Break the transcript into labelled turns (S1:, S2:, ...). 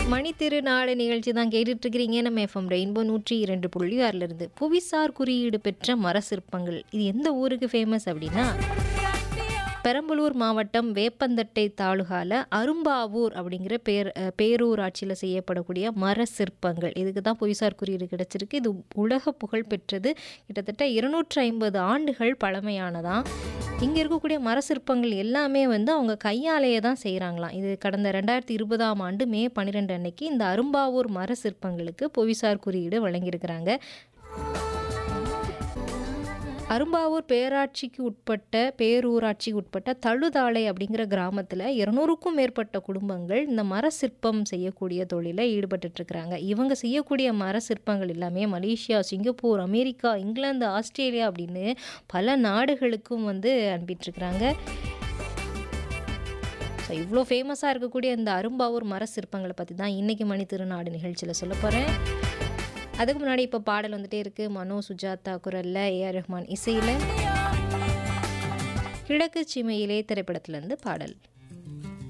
S1: மணி திருநாடு நிகழ்ச்சி தான் கேட்டுட்டு இருக்கிறீங்க நம்ம எஃப்எம் ரெயின்போ நூற்றி இரண்டு புள்ளி ஆறுல இருந்து புவிசார் குறியீடு பெற்ற மர சிற்பங்கள் இது எந்த ஊருக்கு ஃபேமஸ் அப்படின்னா பெரம்பலூர் மாவட்டம் வேப்பந்தட்டை தாலுகால அரும்பாவூர் அப்படிங்கிற பேர் அஹ், பேரூராட்சியில் செய்யப்படக்கூடிய மர சிற்பங்கள் இதுக்கு தான் புவிசார் குறியீடு கிடைச்சிருக்கு இது உலக புகழ் பெற்றது கிட்டத்தட்ட இருநூற்றி ஐம்பது ஆண்டுகள் பழமையானதான் இங்கே இருக்கக்கூடிய மர சிற்பங்கள் எல்லாமே வந்து அவங்க கையாலேயே தான் செய்கிறாங்களாம் இது கடந்த ரெண்டாயிரத்தி இருபதாம் ஆண்டு மே பன்னிரெண்டு அன்னைக்கு இந்த அரும்பாவூர் மர சிற்பங்களுக்கு புவிசார் குறியீடு வழங்கியிருக்கிறாங்க அரும்பாவூர் பேராட்சிக்கு உட்பட்ட பேரூராட்சிக்கு உட்பட்ட தழுதாலை அப்படிங்கிற கிராமத்தில் இருநூறுக்கும் மேற்பட்ட குடும்பங்கள் இந்த மர சிற்பம் செய்யக்கூடிய தொழிலில் ஈடுபட்டுட்டு இருக்கிறாங்க இவங்க செய்யக்கூடிய மர சிற்பங்கள் எல்லாமே மலேசியா சிங்கப்பூர் அமெரிக்கா இங்கிலாந்து ஆஸ்திரேலியா அப்படின்னு பல நாடுகளுக்கும் வந்து அனுப்பிட்டுருக்குறாங்க ஸோ இவ்வளோ ஃபேமஸாக இருக்கக்கூடிய இந்த அரும்பாவூர் மர சிற்பங்களை பற்றி தான் இன்றைக்கி மணி திருநாடு நிகழ்ச்சியில் சொல்ல போகிறேன் அதுக்கு முன்னாடி இப்போ பாடல் வந்துட்டே இருக்குது மனோ சுஜாதா குரலில் ஏஆர் ரஹ்மான் இசையில் கிழக்கு சீமையிலே திரைப்படத்துலேருந்து பாடல்